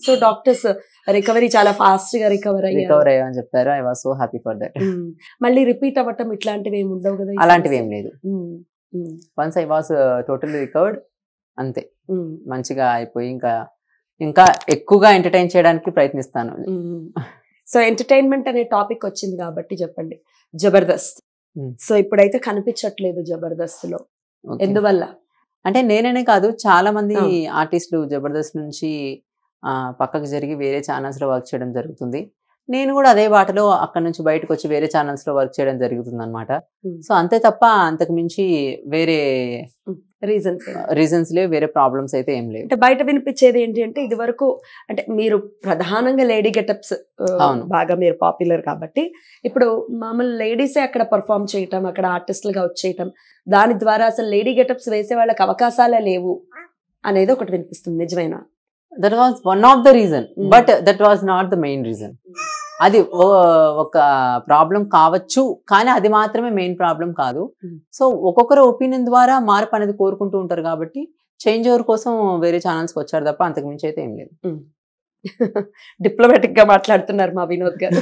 So doctors recovery చాలా fast గా recover అయ్యారు రికవర్ అయ్యామని చెప్పారు I was so happy for that um. మళ్ళీ రిపీట్ అవ్వటం ఇట్లాంటివి ఏమి ఉండవు కదా ఈ అలాంటివి ఏం సమస్య? లేదు um, um, once I was totally recovered అంతే ఉమ్, మంచిగా అయిపోయి ఇంకా ఇంకా ఎక్కువగా ఎంటర్టైన్ చేయడానికి ప్రయత్నిస్తాను ఉమ్. సో ఎంటర్టైన్మెంట్ అనే టాపిక్ వచ్చింది కాబట్టి చెప్పండి జబర్దస్త్ ఉమ్. సో ఇప్పుడైతే కనిపించట్లేదు జబర్దస్త్ లో Okay. ఎందువల్ల అంటే నేననే కాదు చాలా మంది అవును. ఆర్టిస్టులు జబర్దస్త్ నుంచి ఆ, పక్కకు జరిగి వేరే ఛానల్స్ లో వర్క్ చేయడం జరుగుతుంది నేను కూడా అదే బాటలో అక్కడ నుంచి బయటకు వచ్చి వేరే ఛానల్స్ లో వర్క్ చేయడం జరుగుతుంది అనమాట Hmm. సో అంతే తప్ప అంతకు మించి వేరే రీజన్స్ రీజన్స్ లేవు వేరే ప్రాబ్లమ్స్ అయితే ఏం లేవు అంటే బయట వినిపించేది ఏంటి అంటే ఇది వరకు అంటే మీరు ప్రధానంగా లేడీ గెటప్స్ అవును. బాగా మీరు పాపులర్ కాబట్టి ఇప్పుడు మామూలు లేడీసే అక్కడ పర్ఫామ్ చేయటం అక్కడ ఆర్టిస్టులుగా వచ్చేయటం దాని ద్వారా అసలు లేడీ గెటప్స్ వేసే వాళ్ళకి అవకాశాలే లేవు అనేది ఒకటి వినిపిస్తుంది నిజమేనా that was one of the reason Hmm. But that was not the main reason అది ఓ- ఒక ప్రాబ్లం కావచ్చు కానీ అది మాత్రమే మెయిన్ ప్రాబ్లం కాదు Hmm. సో ఒక్కొక్కరు ఒపీనియన్ ద్వారా మార్పు అనేది కోరుకుంటూ ఉంటారు కాబట్టి చేంజ్ ఓవర్ కోసం వేరే ఛానల్స్కి వచ్చారు తప్ప అంతకు మించి అయితే ఏం లేదు డిప్లొమాటిక్ గా మాట్లాడుతున్నారు మా వినోద్ గారు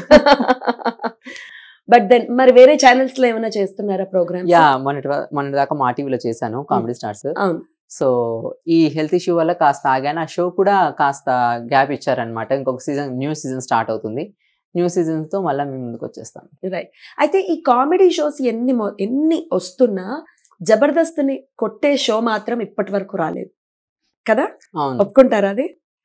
బట్ దెన్ మరి వేరే ఛానల్స్ లో ఏమైనా చేస్తున్నారా ప్రోగ్రామ్ యా మొన్నటి వ- మొన్నటి దాకా మా టీవీలో చేశాను కామెడీ స్టార్స్ అవును సో ఈ హెల్త్ ఇష్యూ వల్ల కాస్త ఆగాను ఆ షో కూడా కాస్త గ్యాప్ ఇచ్చారనమాట ఇంకొక సీజన్ న్యూ సీజన్ స్టార్ట్ అవుతుంది న్యూ సీజన్స్ తో మళ్ళీ మేము ముందుకు వచ్చేస్తాం రైట్ అయితే ఈ కామెడీ షోస్ ఎన్ని మొ- ఎన్ని వస్తున్నా జబర్దస్త్ని కొట్టే షో మాత్రం ఇప్పటి వరకు రాలేదు కదా అవును ఒప్పుకుంటారా అది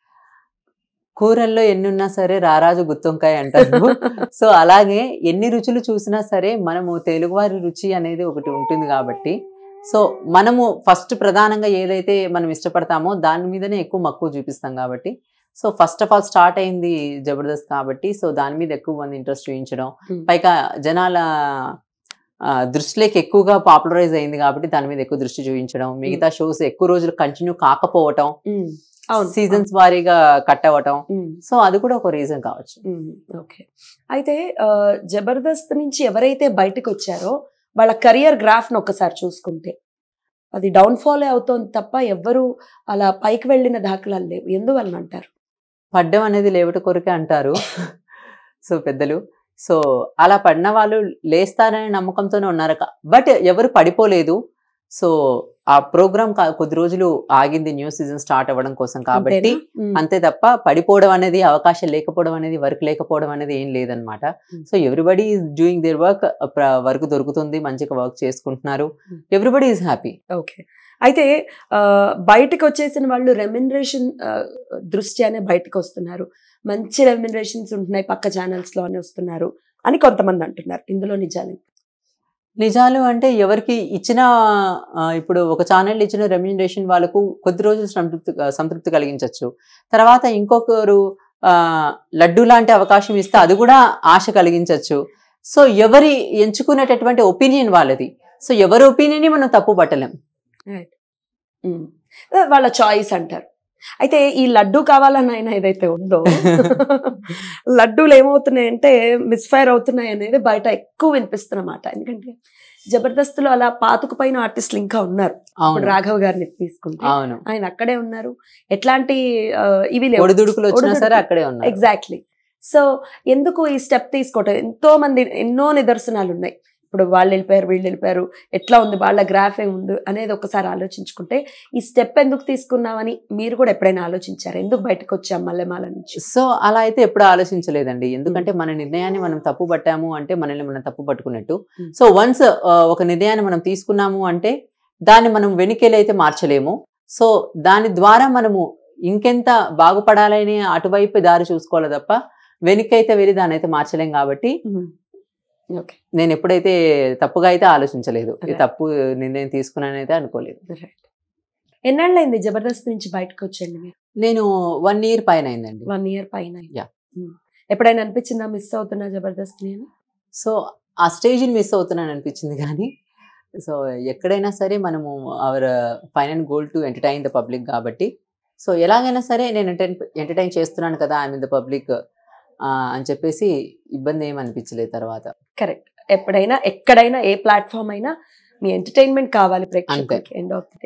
కూరల్లో ఎన్ని ఉన్నా సరే రారాజు గుత్తొంకాయ అంటారు సో అలాగే ఎన్ని రుచులు చూసినా సరే మనము తెలుగువారి రుచి అనేది ఒకటి ఉంటుంది కాబట్టి సో మనము ఫస్ట్ ప్రధానంగా ఏదైతే మనం ఇష్టపడతామో దాని మీదనే ఎక్కువ మక్కువ చూపిస్తాం కాబట్టి so first of all start అయింది జబర్దస్త్ కాబట్టి సో దాని మీద ఎక్కువ మంది ఇంట్రెస్ట్ చూపించడం Hmm. పైగా జనాల ఆ, దృష్టిలోకి ఎక్కువగా పాపులరైజ్ అయింది కాబట్టి దాని మీద ఎక్కువ దృష్టి చూపించడం మిగతా షోస్ ఎక్కువ రోజులు కంటిన్యూ కాకపోవటం ఉమ్, అవును సీజన్స్ వారీగా కట్ అవ్వటం ఉమ్, సో అది కూడా ఒక రీజన్ కావచ్చు ఉమ్, ఓకే అయితే ఆ, జబర్దస్త్ నుంచి ఎవరైతే బయటకు వచ్చారో వాళ్ళ కెరియర్ గ్రాఫ్ను ఒక్కసారి చూసుకుంటే అది డౌన్ఫాల్ అవుతోంది తప్ప ఎవ్వరు అలా పైకి వెళ్ళిన దాఖలాలు లేవు ఎందువలన అంటారు పడ్డం అనేది లేవట కొరకే అంటారు సో పెద్దలు సో అలా పడిన వాళ్ళు లేస్తారనే నమ్మకంతోనే ఉన్నారు బట్ ఎవరు పడిపోలేదు సో ఆ ప్రోగ్రామ్ కొద్ది రోజులు ఆగింది న్యూ సీజన్ స్టార్ట్ అవ్వడం కోసం కాబట్టి అంతేనా? ఉమ్, అంతే తప్ప పడిపోవడం అనేది అవకాశం లేకపోవడం అనేది వర్క్ లేకపోవడం అనేది ఏం లేదనమాట Hmm. So everybody is doing their work work దొరుకుతుంది మంచిగా వర్క్ చేసుకుంటున్నారు Hmm. Everybody is happy okay అయితే ఆ, బయటకు వచ్చేసిన వాళ్ళు రెమ్యునరేషన్ దృష్ట్యానే బయటకు వస్తున్నారు మంచి రెమ్యునరేషన్స్ ఉంటున్నాయి పక్క ఛానల్స్ లోనే వస్తున్నారు అని కొంతమంది అంటున్నారు ఇందులో నిజాలు నిజాలు అంటే ఎవరికి ఇచ్చిన ఆ, ఇప్పుడు ఒక ఛానల్ ఇచ్చిన రెమ్యూనరేషన్ వాళ్ళకు కొద్ది రోజులు సంతృప్తి సంతృప్తి కలిగించవచ్చు తర్వాత ఇంకొకరు ఆ, లడ్డు లాంటి అవకాశం ఇస్తే అది కూడా ఆశ కలిగించవచ్చు సో ఎవరి ఎంచుకునేటటువంటి ఒపీనియన్ వాళ్ళది సో ఎవరి ఒపీనియన్ మనం తప్పు పట్టలేం ఉమ్. వాళ్ళ చాయిస్ అంటారు అయితే ఈ లడ్డు కావాలని ఆయన ఏదైతే ఉందో లడ్డూలు ఏమవుతున్నాయంటే మిస్ఫైర్ అవుతున్నాయి అనేది బయట ఎక్కువ వినిపిస్తున్నమాట ఎందుకంటే జబర్దస్త్లో అలా పాతుకుపోయిన ఆర్టిస్టులు ఇంకా ఉన్నారు ఇప్పుడు అవును రాఘవ్ గారిని తీసుకుంటే అవును ఆయన అక్కడే ఉన్నారు ఎట్లాంటి ఆ, ఇవి లేవు ఒడిదుడుకులు వచ్చినా సరే ఒడిదుడుకులు. అక్కడే ఉన్నారు ఎగ్జాక్ట్లీ సో ఎందుకు ఈ స్టెప్ తీసుకోవటం ఎంతో మంది ఎన్నో నిదర్శనాలు ఉన్నాయి ఇప్పుడు వాళ్ళు వెళ్ళిపోయారు వీళ్ళు వెళ్ళిపోయారు ఎట్లా ఉంది వాళ్ళ గ్రాఫ్ ఏముంది అనేది ఒకసారి ఆలోచించుకుంటే ఈ స్టెప్ ఎందుకు తీసుకున్నామని మీరు కూడా ఎప్పుడైనా ఆలోచించారు ఎందుకు బయటకు వచ్చాం మల్లెమాల నుంచి సో అలా అయితే ఎప్పుడు ఆలోచించలేదండి ఎందుకంటే మన నిర్ణయాన్ని మనం తప్పు పట్టాము అంటే మనల్ని మనం తప్పు పట్టుకున్నట్టు Hmm. సో వన్స్ ఒక నిర్ణయాన్ని మనం తీసుకున్నాము అంటే దాన్ని మనం వెనుకెళ్ళి అయితే మార్చలేము సో దాని ద్వారా మనము ఇంకెంత బాగుపడాలని అటువైపు దారి చూసుకోవాలి తప్ప వెనుకైతే వెళ్ళి దాన్ని అయితే మార్చలేం కాబట్టి ఓకే నేను ఎప్పుడైతే తప్పుగా అయితే ఆలోచించలేదు ఈ Right. తప్పు నిర్ణయం తీసుకున్నానైతే అనుకోలేదు రైట్ ఎన్నాళ్ళైంది జబర్దస్త్ నుంచి బయటకు వచ్చండి మీరు నేను వన్ ఇయర్ పైన అయిందండి వన్ ఇయర్ పైన Yeah. ఉమ్. ఎప్పుడైనా అనిపించిందా మిస్ అవుతున్నా జబర్దస్త్ నేను సో ఆ స్టేజ్ని మిస్ అవుతున్నాను అనిపించింది కానీ సో ఎక్కడైనా సరే మనము our final goal to entertain the public కాబట్టి సో ఎలాగైనా సరే నేను ఎంటర్టైన్ చేస్తున్నాను కదా ఐ మీన్ ద పబ్లిక్ అని చెప్పేసి ఇబ్బంది ఏమి అనిపించలేదు తర్వాత కరెక్ట్ ఎప్పుడైనా ఎక్కడైనా ఏ ప్లాట్ఫామ్ అయినా మీ ఎంటర్టైన్మెంట్ కావాలి ప్రేక్షకులకి ఎండ్ ఆఫ్ ది డే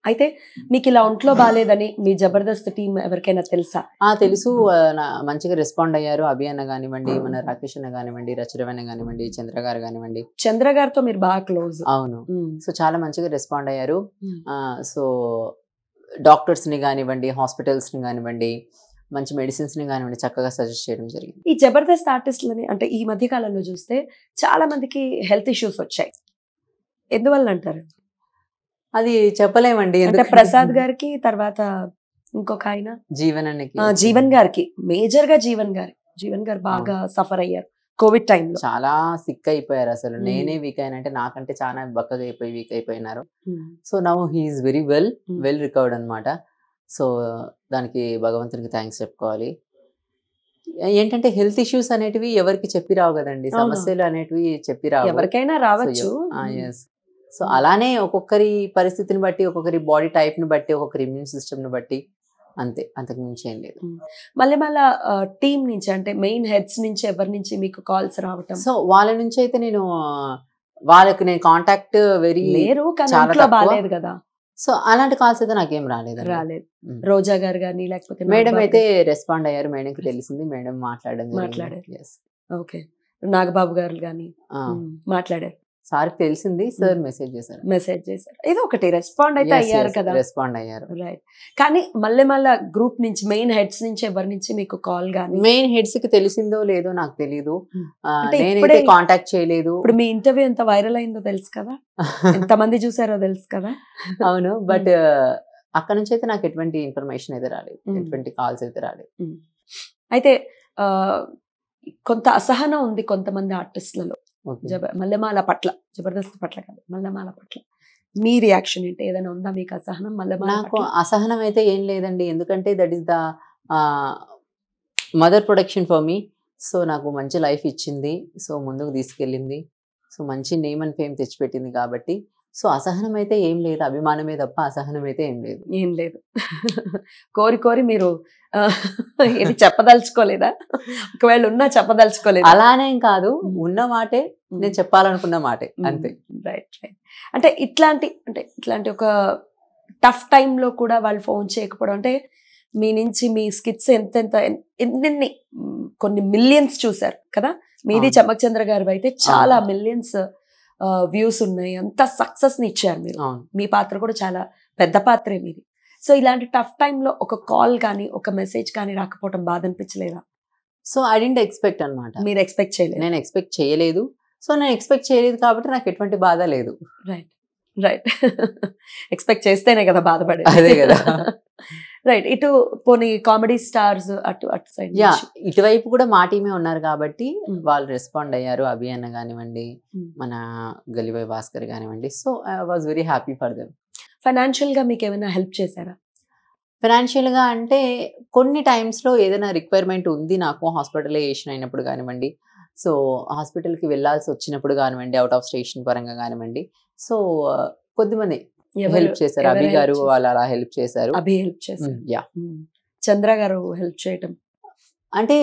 అయితే మీకు ఇలా ఒంట్లో బాగాలేదని మీ జబర్దస్త్ టీం ఎవరికైనా తెలుసా ఆ తెలుసు ఆ, నా- మంచిగా రెస్పాండ్ అయ్యారు అభి అన్న కానివ్వండి మన రాకేష్ అన్న కానివ్వండి రచరవన్న కానివ్వండి చంద్ర గారు కానివ్వండి చంద్ర గారితో మీరు బాగా క్లోజ్ అవును సో చాలా మంచిగా రెస్పాండ్ అయ్యారు సో డాక్టర్స్ ని కానివ్వండి హాస్పిటల్స్ ని కానివ్వండి మంచి మెడిసిన్స్ ని కానివ్వండి చక్కగా సజెస్ట్ చేయడం జరిగింది ఈ జబర్దస్త్ ఆర్టిస్టులని అంటే ఈ మధ్య కాలంలో చూస్తే చాలా మందికి హెల్త్ ఇష్యూస్ వచ్చాయి ఎందువల్ల అంటారు అది చెప్పలేమండి అంటే ఎందుకంటే- ప్రసాద్ గారికి తర్వాత ఇంకొక ఆయన జీవన్ అన్నకి ఆ, జీవన్ గారికి మేజర్ గా జీవన్ గారి జీవన్ గారు బాగా సఫర్ అయ్యారు కోవిడ్ టైంలో చాలా సిక్ అయిపోయారు అసలు Hmm. నేనే వీక్ అయినంటే నాకంటే చాలా బక్కగా అయిపోయి వీక్ అయిపోయినారు so now he's very well Hmm. Well recovered అనమాట సో దానికి భగవంతునికి థ్యాంక్స్ చెప్పుకోవాలి ఏంటంటే హెల్త్ ఇష్యూస్ అనేటివి ఎవరికి చెప్పి రావు కదండి అవును. సమస్యలు అనేటివి చెప్పి రావు ఎవరికైనా రావచ్చు ఎస్ సో అలానే ఒక్కొక్కరి పరిస్థితిని బట్టి ఒక్కొక్కరి బాడీ టైప్ ని బట్టి ఒక్కొక్కరి ఇమ్యూన్ సిస్టమ్ ని బట్టి అంతే అంతకు మించి ఏం లేదు మళ్ళీ మళ్ళా టీం నుంచి అంటే మెయిన్ హెడ్స్ నుంచి ఎవరి నుంచి మీకు కాల్స్ రావటం సో వాళ్ళ నుంచి అయితే నేను ఆ, వాళ్ళకి నేను కాంటాక్ట్ వెరీ లేరు కానీ చాలా ఇంట్లో తక్కువ. బాగాలేదు కదా సో అలాంటి కాల్స్ అయితే నాకేం రాలేదు రాలేదు ఉమ్. రోజా గారు కానీ లేకపోతే మేడం నాగబాబు అయితే రెస్పాండ్ అయ్యారు మేడంకి తెలిసింది మేడం మాట్లాడడం మాట్లాడారు. Yes. ఓకే నాగబాబు గారు కానీ ఆ, మాట్లాడారు సార్కి తెలిసింది సార్ మెసేజ్ చేశారు మెసేజ్ చేశారు ఇది ఒకటి రెస్పాండ్ అయితే అయ్యారు కదా రెస్పాండ్ అయ్యారు రైట్ కానీ మళ్ళీ మళ్ళా గ్రూప్ నుంచి మెయిన్ హెడ్స్ నుంచి ఎవరి నుంచి మీకు కాల్ కానీ మెయిన్ హెడ్స్ కి తెలిసిందో లేదో నాకు తెలియదు Hmm. ఆ, అంటే నేనైతే ఇప్పుడే- కాంటాక్ట్ చేయలేదు ఇప్పుడు మీ ఇంటర్వ్యూ ఎంత వైరల్ అయిందో తెలుసు కదా ఎంత మంది చూసారో తెలుసు కదా అవును బట్ అక్కడ నుంచి అయితే నాకు ఎటువంటి ఇన్ఫర్మేషన్ అయితే రాలేదు Hmm. ఎటువంటి కాల్స్ అయితే రాలేదు అయితే ఆ, కొంత అసహనం ఉంది కొంతమంది ఆర్టిస్టులలో Okay. జబ మల్లెమాల పట్ల జబర్దస్త్ పట్ల కాదు మల్లెమాల పట్ల మీ రియాక్షన్ ఏంటి ఏదైనా ఉందా మీకు అసహనం మల్లెమాల నాకు పట్ల? అసహనం అయితే ఏం లేదండి ఎందుకంటే that is the mother production for me so నాకు మంచి లైఫ్ ఇచ్చింది సో ముందుకు తీసుకెళ్ళింది సో మంచి నేమ్ అండ్ ఫేమ్ తెచ్చిపెట్టింది కాబట్టి సో అసహనం అయితే ఏం లేదు అభిమానమే తప్ప అసహనం అయితే ఏం లేదు ఏం లేదు కోరి కోరి మీరు ఆ, ఇది చెప్పదలుచుకోలేదా ఒకవేళ ఉన్నా చెప్పదలుచుకోలేదు అలానేం కాదు ఉన్న మాటే నేను చెప్పాలనుకున్న మాటే అంతే రైట్ రైట్ అంటే ఇట్లాంటి అంటే ఇట్లాంటి ఒక టఫ్ టైంలో కూడా వాళ్ళు ఫోన్ చేయకపోవడం అంటే మీ నుంచి మీ స్కిట్స్ ఎంతెంత ఎన్- ఎన్నెన్ని మ్, కొన్ని మిలియన్స్ చూసారు కదా మీది అవును. చమక్ చంద్ర గారు అయితే చాలా అవును. మిలియన్స్ వ్యూస్ ఉన్నాయి అంత సక్సెస్ ని ఇచ్చారు మీరు అవును మీ పాత్ర కూడా చాలా పెద్ద పాత్రే మీది సో ఇలాంటి టఫ్ టైంలో ఒక కాల్ కానీ ఒక మెసేజ్ కానీ రాకపోవడం బాధ అనిపించలేదా సో ఐ డెంట్ ఎక్స్పెక్ట్ అనమాట మీరు ఎక్స్పెక్ట్ చేయలేదు నేను ఎక్స్పెక్ట్ చేయలేదు సో నేను ఎక్స్పెక్ట్ చేయలేదు కాబట్టి నాకు ఎటువంటి బాధ లేదు రైట్ రైట్ ఎక్స్పెక్ట్ చేస్తేనే కదా బాధపడేది అదే కదా. రైట్ ఇటు పోనీ కామెడీ స్టార్స్ అటు అటు సైడ్ యా ఇటువైపు కూడా మా టీమే ఉన్నారు కాబట్టి Mm. వాళ్ళు రెస్పాండ్ అయ్యారు అభి అన్న కానివ్వండి Mm. మన గలిబాయ్ భాస్కర్ కానివ్వండి so I was very happy for them financial గా మీకు ఏమైనా హెల్ప్ చేశారా ఫైనాన్షియల్ గా అంటే కొన్ని times లో ఏదైనా రిక్వైర్మెంట్ ఉంది నాకు హాస్పిటలైజేషన్ అయినప్పుడు కానివ్వండి సో హాస్పిటల్కి వెళ్ళాల్సి వచ్చినప్పుడు కానివ్వండి అవుట్ ఆఫ్ స్టేషన్ పరంగా కానివ్వండి సో కొద్దిమంది ఎవరు హెల్ప్ చేశారు ఎవరు అభి help గారు చేశారు? వాళ్ళు అలా హెల్ప్ చేశారు అభి హెల్ప్ చేశారు yeah Mm. Chandra garu help చేయటం అంటే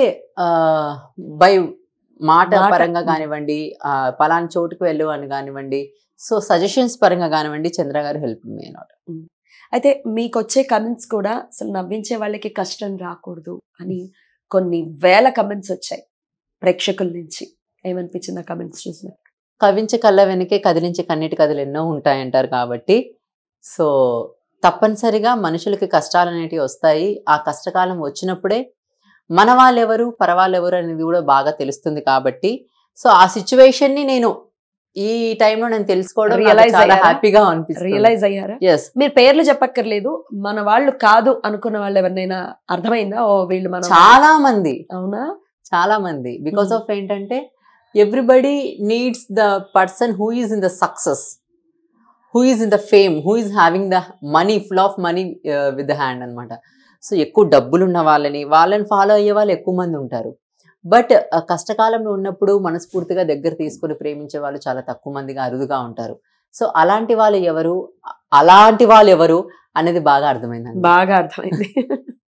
బై మాట మాట. పరంగా కానివ్వండి ఆ, పలానా చోటుకు వెళ్ళు అని కానివ్వండి సో సజెషన్స్ పరంగా కానివ్వండి చంద్ర గారు హెల్ప్ నాట్ అయితే మీకు వచ్చే కమెంట్స్ కూడా అసలు నవ్వించే వాళ్ళకి కష్టం రాకూడదు అని కొన్ని వేల కమెంట్స్ వచ్చాయి ప్రేక్షకుల నుంచి ఏమనిపించింది ఆ కమెంట్స్ చూసిన కవించే కళ్ళ వెనకే కదిలించే కన్నీటి కథలు ఎన్నో ఉంటాయంటారు కాబట్టి సో తప్పనిసరిగా మనుషులకి కష్టాలు అనేటివి వస్తాయి ఆ కష్టకాలం వచ్చినప్పుడే మన వాళ్ళెవరు పరవాళ్ళెవరు అనేది కూడా బాగా తెలుస్తుంది కాబట్టి సో ఆ సిచ్యువేషన్ ని నేను ఈ టైంలో నేను తెలుసుకోవడం నాకు Realize చాలా అయ్యారా? హ్యాపీగా అనిపిస్తుంది రియలైజ్ అయ్యారా ఎస్ మీరు పేర్లు చెప్పక్కర్లేదు మన వాళ్ళు కాదు అనుకున్న వాళ్ళు ఎవరినైనా అర్థమైందా ఓ వీళ్ళు మన చాలా మంది అవునా చాలా మంది బికాస్ Hmm. ఆఫ్ ఏంటంటే everybody needs the person who is in the success who is in the fame who is having the money full of money with the hand అనమాట సో ఎక్కువ డబ్బులు ఉన్న వాళ్ళని వాళ్ళని ఫాలో అయ్యే వాళ్ళు ఎక్కువ మంది ఉంటారు బట్ కష్టకాలంలో ఉన్నప్పుడు మనస్ఫూర్తిగా దగ్గర తీసుకొని ప్రేమించే వాళ్ళు చాలా తక్కువ మందిగా అరుదుగా ఉంటారు సో అలాంటి వాళ్ళు ఎవరు అలాంటి వాళ్ళు ఎవరు అనేది బాగా అర్థమైందండి బాగా అర్థమైంది